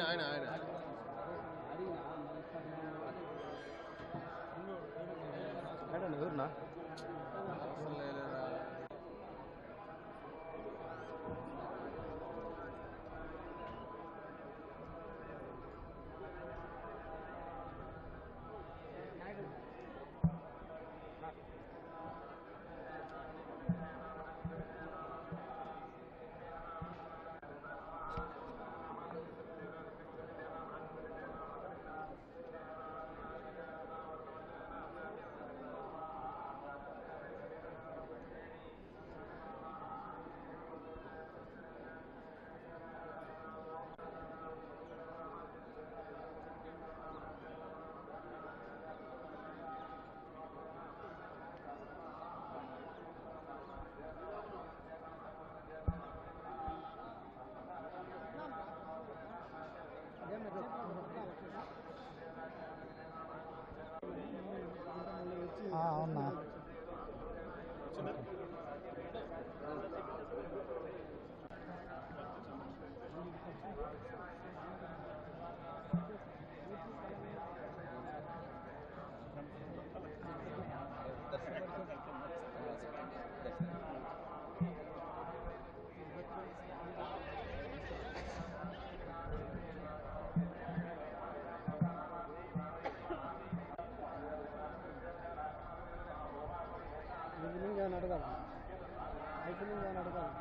ఆయన ఆయన మేడం ఎవరునా అసలు లేదురా. అవునా ఈవినింగ్ ఏమైనా అడగాలి ఈవినింగ్ ఏమైనా అడగాలి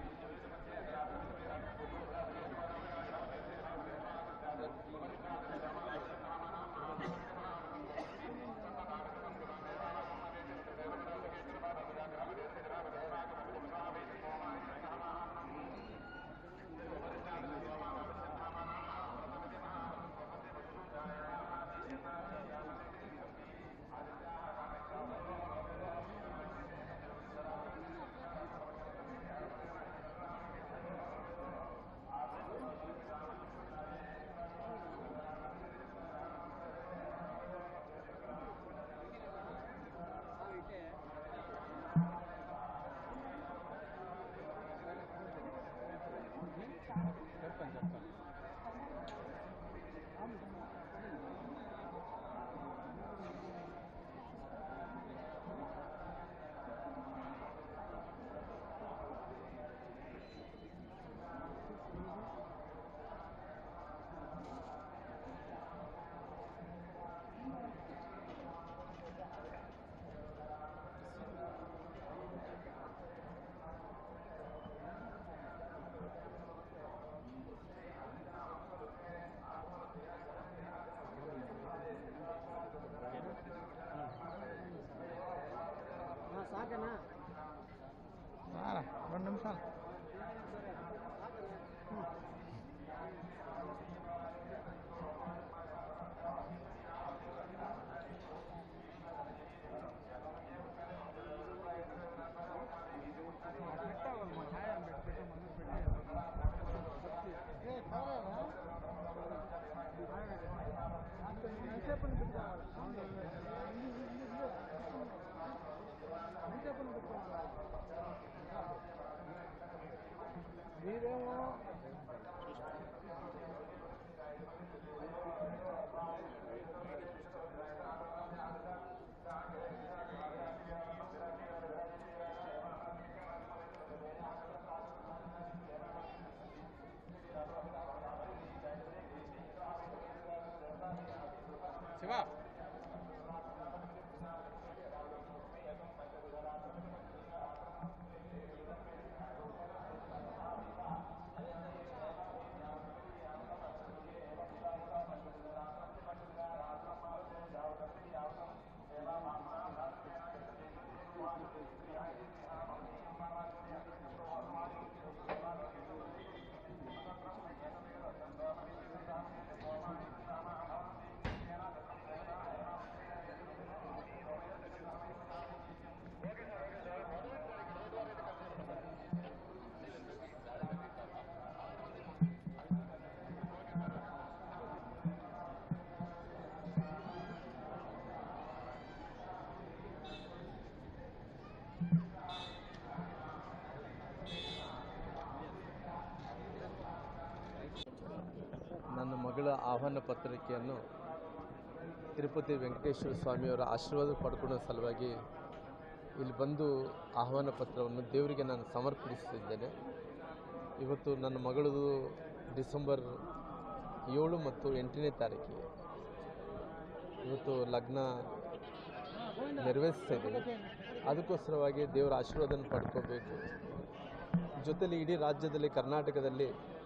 చెప్పండి చెప్పండి సాకేనా రెండు నిమిషాలు మీరేమో శివ ದೇವರ ಆಹ್ವಾನ ಪತ್ರಿಕೆಯನ್ನು ತಿರುಪತಿ ವೆಂಕಟೇಶ್ವರ ಸ್ವಾಮಿಯವರ ಆಶೀರ್ವಾದ ಪಡ್ಕೊಳ್ಳೋ ಸಲುವಾಗಿ ಇಲ್ಲಿ ಬಂದು ಆಹ್ವಾನ ಪತ್ರವನ್ನು ದೇವರಿಗೆ ನಾನು ಸಮರ್ಪಿಸಿದ್ದೇನೆ ಇವತ್ತು ನನ್ನ ಮಗಳದು ಡಿಸೆಂಬರ್ ಏಳು ಮತ್ತು ಎಂಟನೇ ತಾರೀಕಿಗೆ ಇವತ್ತು ಲಗ್ನ ನೆರವೇರಿಸ್ತಾ ಇದ್ದೀವಿ ಅದಕ್ಕೋಸ್ಕರವಾಗಿ ದೇವರ ಆಶೀರ್ವಾದನ ಪಡ್ಕೋಬೇಕು ಜೊತೆಲಿ ಇಡೀ ರಾಜ್ಯದಲ್ಲಿ ಕರ್ನಾಟಕದಲ್ಲಿ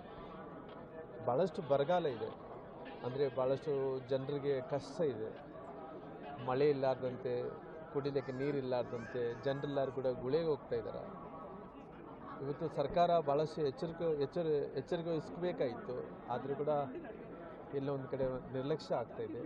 ಭಾಳಷ್ಟು ಬರಗಾಲ ಇದೆ ಅಂದರೆ ಭಾಳಷ್ಟು ಜನರಿಗೆ ಕಷ್ಟ ಇದೆ ಮಳೆ ಇಲ್ಲಾರ್ದಂತೆ ಕುಡಿಲಿಕ್ಕೆ ನೀರಿಲ್ಲಾರ್ದಂತೆ ಜನರೆಲ್ಲರೂ ಕೂಡ ಗುಳೆಗೆ ಹೋಗ್ತಾ ಇದ್ದಾರೆ ಇವತ್ತು ಸರ್ಕಾರ ಭಾಳಷ್ಟು ಎಚ್ಚರಿಕೆ ಎಚ್ಚರ ಎಚ್ಚರಿಕೆ ವಹಿಸ್ಬೇಕಾಯಿತು ಆದರೂ ಕೂಡ ಎಲ್ಲೋ ಒಂದು ಕಡೆ ನಿರ್ಲಕ್ಷ್ಯ ಆಗ್ತಾ ಇದೆ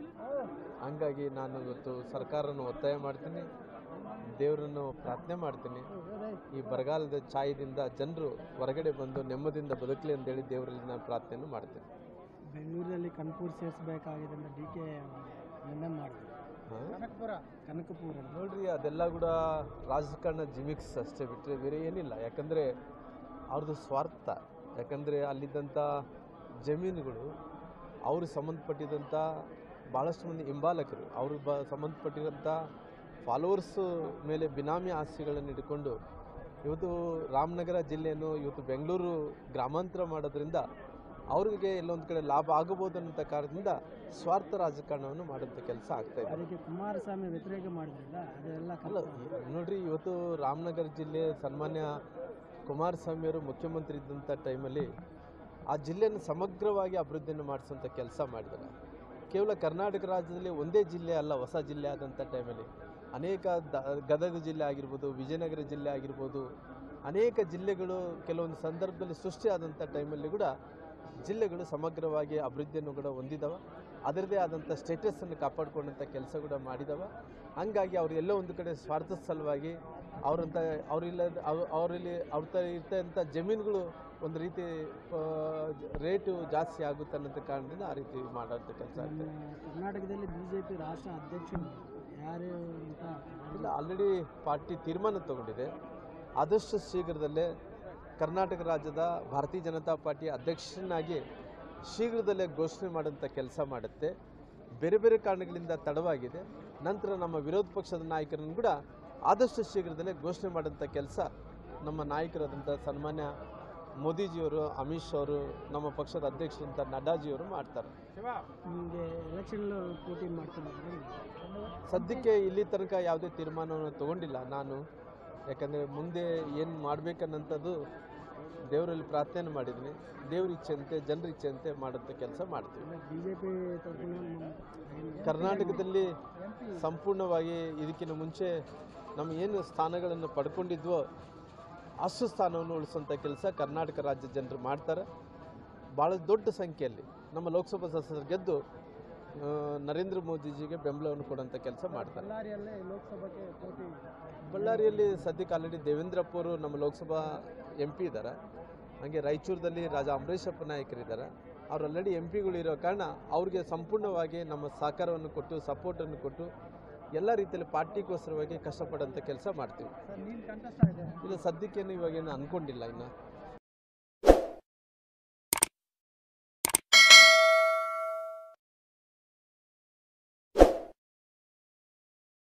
ಹಂಗಾಗಿ ನಾನು ಇವತ್ತು ಸರ್ಕಾರನ ಒತ್ತಾಯ ಮಾಡ್ತೀನಿ ದೇವರನ್ನು ಪ್ರಾರ್ಥನೆ ಮಾಡ್ತೀನಿ ಈ ಬರಗಾಲದ ಛಾಯದಿಂದ ಜನರು ಹೊರಗಡೆ ಬಂದು ನೆಮ್ಮದಿಯಿಂದ ಬದುಕಲಿ ಅಂತೇಳಿ ದೇವರಲ್ಲಿ ನಾನು ಪ್ರಾರ್ಥನೆಯನ್ನು ಮಾಡ್ತೀನಿ ಬೆಂಗಳೂರಲ್ಲಿ ಕನಕಪುರ ಸೇರಿಸಬೇಕಾಗಿದೆ ಅಂತ ಡಿ ಕೆ ನಿರ್ಣಯ ಮಾಡಿದ್ರು ಹಾಂ ಕನಕಪುರ ಕನಕಪುರ ನೋಡ್ರಿ ಅದೆಲ್ಲ ಕೂಡ ರಾಜಕಾರಣ ಜಿಮಿಕ್ಸ್ ಅಷ್ಟೇ ಬಿಟ್ಟರೆ ಬೇರೆ ಏನಿಲ್ಲ ಯಾಕಂದರೆ ಅವ್ರದ್ದು ಸ್ವಾರ್ಥ ಯಾಕಂದರೆ ಅಲ್ಲಿದ್ದಂಥ ಜಮೀನುಗಳು ಅವರು ಸಂಬಂಧಪಟ್ಟಿದಂಥ ಭಾಳಷ್ಟು ಮಂದಿ ಹಿಂಬಾಲಕರು ಅವರು ಬ ಸಂಬಂಧಪಟ್ಟಿರೋಂಥ ಫಾಲೋವರ್ಸ್ ಮೇಲೆ ಬಿನಾಮಿ ಆಸ್ತಿಗಳನ್ನು ಇಟ್ಕೊಂಡು ಇವತ್ತು ರಾಮನಗರ ಜಿಲ್ಲೆಯನ್ನು ಇವತ್ತು ಬೆಂಗಳೂರು ಗ್ರಾಮಾಂತರ ಮಾಡೋದ್ರಿಂದ ಅವರಿಗೆ ಎಲ್ಲೊಂದು ಕಡೆ ಲಾಭ ಆಗಬಹುದು ಅನ್ನೋ ಕಾರಣದಿಂದ ಸ್ವಾರ್ಥ ರಾಜಕಾರಣವನ್ನು ಮಾಡೋಂಥ ಕೆಲಸ ಆಗ್ತಾ ಇದೆ ಅದಕ್ಕೆ ಕುಮಾರಸ್ವಾಮಿ ವ್ಯತಿರೇಕ ಮಾಡಿದ್ರಲ್ಲ ಅದೆಲ್ಲ ಅಲ್ಲ ನೋಡ್ರಿ ಇವತ್ತು ರಾಮನಗರ ಜಿಲ್ಲೆ ಸನ್ಮಾನ್ಯ ಕುಮಾರಸ್ವಾಮಿಯವರು ಮುಖ್ಯಮಂತ್ರಿ ಇದ್ದಂಥ ಟೈಮಲ್ಲಿ ಆ ಜಿಲ್ಲೆಯನ್ನು ಸಮಗ್ರವಾಗಿ ಅಭಿವೃದ್ಧಿಯನ್ನು ಮಾಡಿಸೋಂಥ ಕೆಲಸ ಮಾಡಿದ್ದಾರೆ ಕೇವಲ ಕರ್ನಾಟಕ ರಾಜ್ಯದಲ್ಲಿ ಒಂದೇ ಜಿಲ್ಲೆ ಅಲ್ಲ ಹೊಸ ಜಿಲ್ಲೆ ಆದಂಥ ಟೈಮಲ್ಲಿ ಅನೇಕ ದ ಗದಗ ಜಿಲ್ಲೆ ಆಗಿರ್ಬೋದು ವಿಜಯನಗರ ಜಿಲ್ಲೆ ಆಗಿರ್ಬೋದು ಅನೇಕ ಜಿಲ್ಲೆಗಳು ಕೆಲವೊಂದು ಸಂದರ್ಭದಲ್ಲಿ ಸೃಷ್ಟಿಯಾದಂಥ ಟೈಮಲ್ಲಿ ಕೂಡ ಜಿಲ್ಲೆಗಳು ಸಮಗ್ರವಾಗಿ ಅಭಿವೃದ್ಧಿಯನ್ನು ಕೂಡ ಹೊಂದಿದವ ಅದರದೇ ಆದಂಥ ಸ್ಟೇಟಸನ್ನು ಕಾಪಾಡ್ಕೊಂಡಂಥ ಕೆಲಸ ಕೂಡ ಮಾಡಿದವ ಹಂಗಾಗಿ ಅವ್ರು ಎಲ್ಲೋ ಒಂದು ಕಡೆ ಸ್ವಾರ್ಥದ ಸಲುವಾಗಿ ಅವರಂತ ಅವರಿಲ್ಲ ಅವರಲ್ಲಿ ಅವ್ರ ತ ಇರ್ತಂಥ ಜಮೀನುಗಳು ಒಂದು ರೀತಿ ಆ, ರೇಟು ಜಾಸ್ತಿ ಆಗುತ್ತೆ ಅನ್ನೋಂಥ ಕಾರಣದಿಂದ ಆ ರೀತಿ ಮಾಡೋಂಥ ಕೆಲಸ ಆಗ್ತದೆ ನಮ್ಮ ಕರ್ನಾಟಕದಲ್ಲಿ ಬಿ ಜೆ ಪಿ ರಾಷ್ಟ್ರ ಅಧ್ಯಕ್ಷರು ಯಾರು ಅಂತ ಇಲ್ಲ ಆಲ್ರೆಡಿ ಪಾರ್ಟಿ ತೀರ್ಮಾನ ತಗೊಂಡಿದೆ ಆದಷ್ಟು ಶೀಘ್ರದಲ್ಲೇ ಕರ್ನಾಟಕ ರಾಜ್ಯದ ಭಾರತೀಯ ಜನತಾ ಪಾರ್ಟಿ ಅಧ್ಯಕ್ಷನಾಗಿ ಶೀಘ್ರದಲ್ಲೇ ಘೋಷಣೆ ಮಾಡೋಂಥ ಕೆಲಸ ಮಾಡುತ್ತೆ ಬೇರೆ ಬೇರೆ ಕಾರಣಗಳಿಂದ ತಡವಾಗಿದೆ ನಂತರ ನಮ್ಮ ವಿರೋಧ ಪಕ್ಷದ ನಾಯಕರನ್ನು ಕೂಡ ಆದಷ್ಟು ಶೀಘ್ರದಲ್ಲೇ ಘೋಷಣೆ ಮಾಡೋಂಥ ಕೆಲಸ ನಮ್ಮ ನಾಯಕರಾದಂಥ ಸನ್ಮಾನ್ಯ ಮೋದಿಜಿಯವರು ಅಮಿತ್ ಶಾ ಅವರು ನಮ್ಮ ಪಕ್ಷದ ಅಧ್ಯಕ್ಷರಂತ ನಡ್ಡಾಜಿಯವರು ಮಾಡ್ತಾರೆ ನಿಮಗೆ ಎಲೆಕ್ಷನ್ ಪೋಟಿ ಮಾಡ್ತಿದ್ದಾರೆ ಸದ್ಯಕ್ಕೆ ಇಲ್ಲಿ ತನಕ ಯಾವುದೇ ತೀರ್ಮಾನವನ್ನು ತಗೊಂಡಿಲ್ಲ ನಾನು ಯಾಕಂದರೆ ಮುಂದೆ ಏನು ಮಾಡಬೇಕನ್ನಂಥದ್ದು ದೇವರಲ್ಲಿ ಪ್ರಾರ್ಥನೆ ಮಾಡಿದ್ದೀನಿ ದೇವ್ರ ಇಚ್ಛೆಯಂತೆ ಜನರ ಇಚ್ಛೆಯಂತೆ ಮಾಡೋಂಥ ಕೆಲಸ ಮಾಡ್ತೀವಿ ಬಿ ಜೆ ಪಿ ತರಫುನ ಕರ್ನಾಟಕದಲ್ಲಿ ಸಂಪೂರ್ಣವಾಗಿ ಇದಕ್ಕಿಂತ ಮುಂಚೆ ನಮ್ಮ ಏನು ಸ್ಥಾನಗಳನ್ನು ಪಡ್ಕೊಂಡಿದ್ವೋ ಅಷ್ಟು ಸ್ಥಾನವನ್ನು ಉಳಿಸೋಂಥ ಕೆಲಸ ಕರ್ನಾಟಕ ರಾಜ್ಯ ಜನರು ಮಾಡ್ತಾರೆ ಭಾಳ ದೊಡ್ಡ ಸಂಖ್ಯೆಯಲ್ಲಿ ನಮ್ಮ ಲೋಕಸಭಾ ಸದಸ್ಯರು ಗೆದ್ದು ಆ, ನರೇಂದ್ರ ಮೋದಿಜಿಗೆ ಬೆಂಬಲವನ್ನು ಕೊಡೋಂಥ ಕೆಲಸ ಮಾಡ್ತಾರೆ ಬಳ್ಳಾರಿಯಲ್ಲೇ ಲೋಕಸಭೆಗೆ ಪೋಟಿ ಬಳ್ಳಾರಿಯಲ್ಲಿ ಸದ್ಯಕ್ಕೆ ಆಲ್ರೆಡಿ ದೇವೇಂದ್ರಪ್ಪ ಅವರು ನಮ್ಮ ಲೋಕಸಭಾ ಎಂ ಪಿ ಇದ್ದಾರೆ ಹಾಗೆ ರಾಯಚೂರದಲ್ಲಿ ರಾಜಾ ಅಂಬರೀಷಪ್ಪ ನಾಯಕರಿದ್ದಾರೆ ಅವ್ರು ಆಲ್ರೆಡಿ ಎಂ ಪಿಗಳು ಇರೋ ಕಾರಣ ಅವ್ರಿಗೆ ಸಂಪೂರ್ಣವಾಗಿ ನಮ್ಮ ಸಹಕಾರವನ್ನು ಕೊಟ್ಟು ಸಪೋರ್ಟನ್ನು ಕೊಟ್ಟು ಎಲ್ಲ ರೀತಿಯಲ್ಲಿ ಪಾರ್ಟಿಗೋಸ್ಕರವಾಗಿ ಕಷ್ಟಪಡೋಂಥ ಕೆಲಸ ಮಾಡ್ತೀವಿ ಸರ್ ನೀನು ಕಂಟೆಸ್ಟ್ ಆಗಿದೆ ಇಲ್ಲ ಸದ್ಯಕ್ಕೇನು ಇವಾಗೇನು ಅಂದ್ಕೊಂಡಿಲ್ಲ ಇನ್ನು